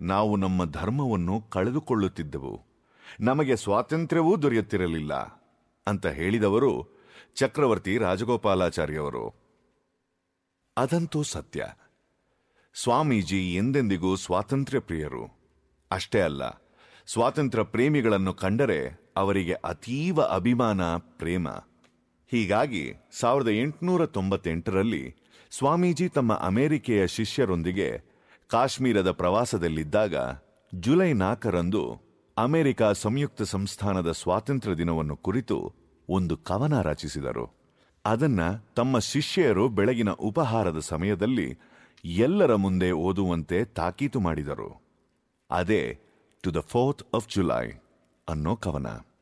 ನಾವು ನಮ್ಮ ಧರ್ಮವನ್ನು ಕಳೆದುಕೊಳ್ಳುತ್ತಿದ್ದೆವು ನಮಗೆ ಸ್ವಾತಂತ್ರ್ಯವೂ ದೊರೆಯುತ್ತಿರಲಿಲ್ಲ ಅಂತ ಹೇಳಿದವರು ಚಕ್ರವರ್ತಿ ರಾಜಗೋಪಾಲಾಚಾರ್ಯವರು ಅದಂತೂ ಸತ್ಯ ಸ್ವಾಮೀಜಿ ಎಂದೆಂದಿಗೂ ಸ್ವಾತಂತ್ರ್ಯ ಪ್ರಿಯರು ಅಷ್ಟೇ ಅಲ್ಲ ಸ್ವಾತಂತ್ರ್ಯ ಪ್ರೇಮಿಗಳನ್ನು ಕಂಡರೆ ಅವರಿಗೆ ಅತೀವ ಅಭಿಮಾನ ಪ್ರೇಮ ಹೀಗಾಗಿ ಸಾವಿರದ ಎಂಟುನೂರ ತೊಂಬತ್ತೆಂಟರಲ್ಲಿ ಸ್ವಾಮೀಜಿ ತಮ್ಮ ಅಮೆರಿಕೆಯ ಶಿಷ್ಯರೊಂದಿಗೆ ಕಾಶ್ಮೀರದ ಪ್ರವಾಸದಲ್ಲಿದ್ದಾಗ ಜುಲೈ ನಾಲ್ಕರಂದು ಅಮೆರಿಕ ಸಂಯುಕ್ತ ಸಂಸ್ಥಾನದ ಸ್ವಾತಂತ್ರ್ಯ ದಿನವನ್ನು ಕುರಿತು ಒಂದು ಕವನ ರಚಿಸಿದರು ಅದನ್ನ ತಮ್ಮ ಶಿಷ್ಯರು ಬೆಳಗಿನ ಉಪಹಾರದ ಸಮಯದಲ್ಲಿ ಎಲ್ಲರ ಮುಂದೆ ಓದುವಂತೆ ತಾಕೀತು ಮಾಡಿದರು ಅದೇ to the fourth of July ಅನ್ನೋ ಕವನ